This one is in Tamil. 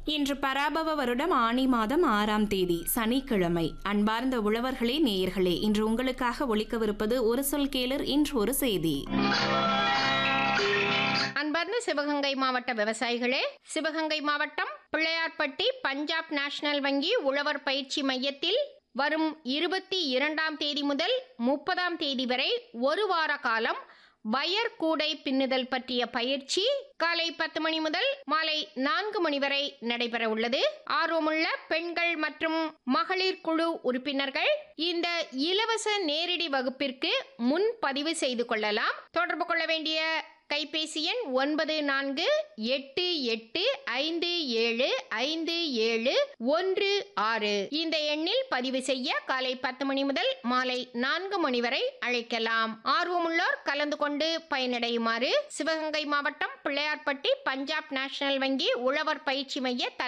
இன்று பராபவ வருடம் ஆனி மாதம் ஆறாம் தேதி சனிக்கிழமை அன்பார்ந்த உழவர்களே நேயர்களே இன்று உங்களுக்காக ஒலிக்கவிருப்பது ஒரு சொல் கேளர் இன்று ஒரு செய்தி அன்பார்ந்த சிவகங்கை மாவட்ட விவசாயிகளே சிவகங்கை மாவட்டம் பிள்ளையார்பட்டி பஞ்சாப் நேஷனல் வங்கி உழவர் பயிற்சி மையத்தில் வரும் இருபத்தி இரண்டாம் தேதி முதல் முப்பதாம் தேதி வரை ஒரு வார காலம் வயர் கூடை பின்னுதல் பற்றிய பயிற்சி காலை பத்து மணி முதல் மாலை நான்கு மணி வரை நடைபெற உள்ளது ஆர்வமுள்ள பெண்கள் மற்றும் மகளிர் குழு உறுப்பினர்கள் இந்த இலவச நேரடி வகுப்பிற்கு முன் பதிவு செய்து கொள்ளலாம் தொடர்பு கொள்ள வேண்டிய கைபேசி எண் ஒன்பது நான்கு எட்டு எட்டு ஐந்து ஏழு ஐந்து ஏழு ஒன்று ஆறு இந்த எண்ணில் பதிவு செய்ய காலை பத்து மணி முதல் மாலை நான்கு மணி வரை அழைக்கலாம் ஆர்வமுள்ளோர் கலந்து கொண்டு பயனடையுமாறு சிவகங்கை மாவட்டம் பிள்ளையார்பட்டி பஞ்சாப் நேஷனல் வங்கி உழவர் பயிற்சி மைய